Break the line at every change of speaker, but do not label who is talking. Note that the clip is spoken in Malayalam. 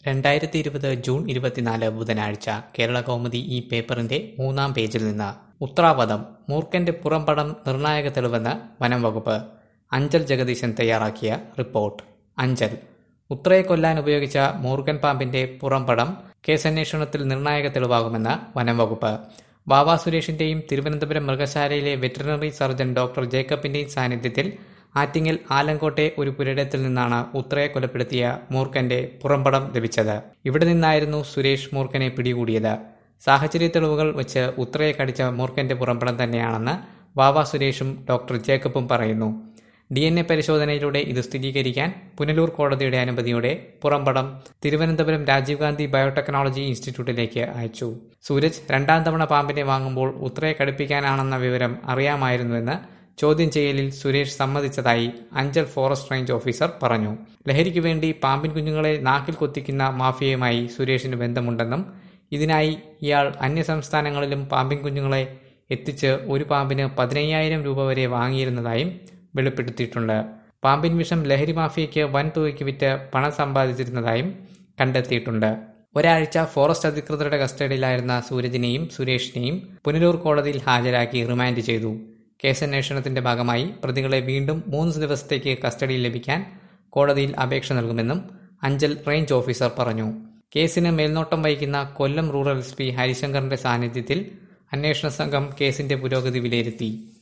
രണ്ടായിരത്തി ഇരുപത് ജൂൺ ഇരുപത്തിനാല് ബുധനാഴ്ച കേരള കൗമുദി ഈ പേപ്പറിന്റെ മൂന്നാം പേജിൽ നിന്ന് ഉത്രാപദം മൂർഖന്റെ പുറംപടം നിർണായക തെളിവെന്ന് വനം വകുപ്പ് അഞ്ചൽ ജഗദീശൻ തയ്യാറാക്കിയ റിപ്പോർട്ട് അഞ്ചൽ ഉത്രയെ കൊല്ലാൻ ഉപയോഗിച്ച മൂർഖൻ പാമ്പിന്റെ പുറംപടം കേസന്വേഷണത്തിൽ നിർണായക തെളിവാകുമെന്ന് വനം വകുപ്പ് ബാബ സുരേഷിന്റെയും തിരുവനന്തപുരം മൃഗശാലയിലെ വെറ്ററിനറി സർജൻ ഡോക്ടർ ജേക്കബിന്റെയും സാന്നിധ്യത്തിൽ ആറ്റിങ്ങൽ ആലങ്കോട്ടെ ഒരു പുരയിടത്തിൽ നിന്നാണ് ഉത്രയെ കൊലപ്പെടുത്തിയ മൂർഖന്റെ പുറംപടം ലഭിച്ചത് ഇവിടെ നിന്നായിരുന്നു സുരേഷ് മൂർഖനെ പിടികൂടിയത് സാഹചര്യ തെളിവുകൾ വെച്ച് ഉത്രയെ കടിച്ച മൂർഖന്റെ പുറംപടം തന്നെയാണെന്ന് വാവ സുരേഷും ഡോക്ടർ ജേക്കബും പറയുന്നു ഡി എൻ എ പരിശോധനയിലൂടെ ഇത് സ്ഥിരീകരിക്കാൻ പുനലൂർ കോടതിയുടെ അനുമതിയോടെ പുറംപടം തിരുവനന്തപുരം രാജീവ് ഗാന്ധി ബയോടെക്നോളജി ഇൻസ്റ്റിറ്റ്യൂട്ടിലേക്ക് അയച്ചു സൂരജ് രണ്ടാം തവണ പാമ്പിനെ വാങ്ങുമ്പോൾ ഉത്രയെ കടുപ്പിക്കാനാണെന്ന വിവരം അറിയാമായിരുന്നുവെന്ന് ചോദ്യം ചെയ്യലിൽ സുരേഷ് സമ്മതിച്ചതായി അഞ്ചൽ ഫോറസ്റ്റ് റേഞ്ച് ഓഫീസർ പറഞ്ഞു ലഹരിക്ക് വേണ്ടി പാമ്പിൻ കുഞ്ഞുങ്ങളെ നാക്കിൽ കൊത്തിക്കുന്ന മാഫിയയുമായി സുരേഷിന് ബന്ധമുണ്ടെന്നും ഇതിനായി ഇയാൾ അന്യസംസ്ഥാനങ്ങളിലും പാമ്പിൻ കുഞ്ഞുങ്ങളെ എത്തിച്ച് ഒരു പാമ്പിന് പതിനയ്യായിരം രൂപ വരെ വാങ്ങിയിരുന്നതായും വെളിപ്പെടുത്തിയിട്ടുണ്ട് പാമ്പിൻ വിഷം ലഹരി മാഫിയയ്ക്ക് വൻതുകയ്ക്ക് വിറ്റ് പണം സമ്പാദിച്ചിരുന്നതായും കണ്ടെത്തിയിട്ടുണ്ട് ഒരാഴ്ച ഫോറസ്റ്റ് അധികൃതരുടെ കസ്റ്റഡിയിലായിരുന്ന സൂരജിനെയും സുരേഷിനെയും പുനലൂർ കോടതിയിൽ ഹാജരാക്കി റിമാൻഡ് ചെയ്തു കേസന്വേഷണത്തിന്റെ ഭാഗമായി പ്രതികളെ വീണ്ടും മൂന്ന് ദിവസത്തേക്ക് കസ്റ്റഡിയിൽ ലഭിക്കാൻ കോടതിയിൽ അപേക്ഷ നൽകുമെന്നും അഞ്ചൽ റേഞ്ച് ഓഫീസർ പറഞ്ഞു കേസിന് മേൽനോട്ടം വഹിക്കുന്ന കൊല്ലം റൂറൽ എസ് പി ഹരിശങ്കറിന്റെ സാന്നിധ്യത്തിൽ അന്വേഷണ സംഘം കേസിന്റെ പുരോഗതി വിലയിരുത്തി